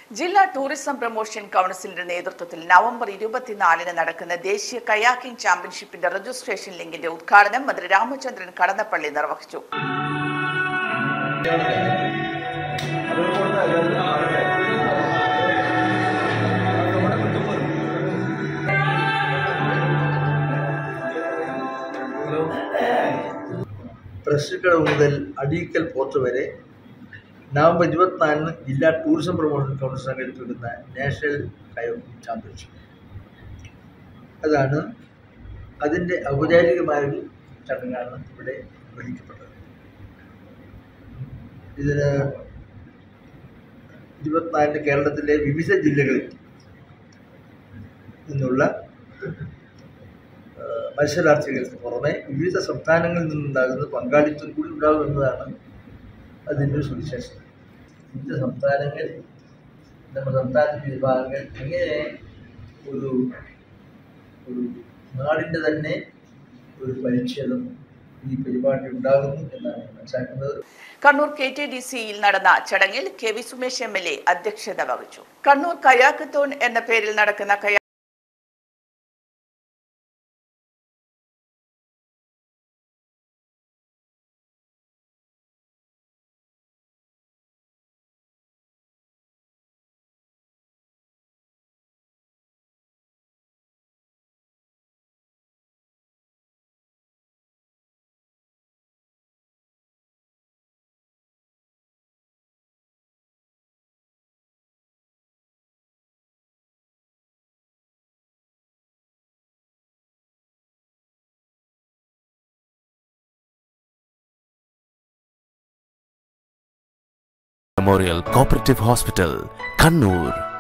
ജില്ലാ tourism promotion കൗൺസിലിന്റെ നേതൃത്വത്തിൽ നവംബർ ഇരുപത്തിനാലിന് നടക്കുന്ന ദേശീയ കയാക്കിംഗ് ചാമ്പ്യൻഷിപ്പിന്റെ രജിസ്ട്രേഷൻ ലിങ്കിന്റെ ഉദ്ഘാടനം മന്ത്രി രാമചന്ദ്രൻ കടന്നപ്പള്ളി നിർവഹിച്ചു പ്രസ്സുകടവ് മുതൽ അടീക്കൽ പോർട്ട് വരെ നവംബർ ഇരുപത്തിനാലിന് ജില്ലാ ടൂറിസം പ്രൊമോഷൻ കൗൺസിൽ സംഘടിപ്പിക്കുന്ന നാഷണൽ കയോക്കിംഗ് ചാമ്പ്യൻഷിപ്പ് അതാണ് അതിൻ്റെ ഔപചാരികമായൊരു ചടങ്ങാണ് ഇവിടെ നിർവഹിക്കപ്പെട്ടത് ഇതിന് ഇരുപത്തിനാലിന് കേരളത്തിലെ വിവിധ ജില്ലകളിൽ നിന്നുള്ള ആ, മത്സരാർത്ഥികൾക്ക് പുറമെ വിവിധ സംസ്ഥാനങ്ങളിൽ നിന്നുണ്ടാകുന്ന പങ്കാളിത്തം കൂടി ഉണ്ടാകുമെന്നതാണ് അതിൻ്റെ ഒരു സുവിശേഷത വിവിധ സംസ്ഥാനങ്ങൾ നമ്മുടെ സംസ്ഥാനത്തിൻ്റെ വിഭാഗങ്ങൾ എങ്ങനെ ഒരു ഒരു നാടിൻ്റെ തന്നെ ഒരു പരിച്ഛേദം ഈ പരിപാടി ഉണ്ടാകുന്നു എന്നാണ് ഞാൻ മനസ്സിലാക്കുന്നത് കണ്ണൂർ കെ ടി ഡി സിയിൽ നടന്ന ചടങ്ങിൽ K V Sumesh M L A അധ്യക്ഷത വഹിച്ചു കണ്ണൂർ കയാക്കത്തോൺ എന്ന പേരിൽ നടക്കുന്ന കയാ Memorial Cooperative Hospital, Kannur.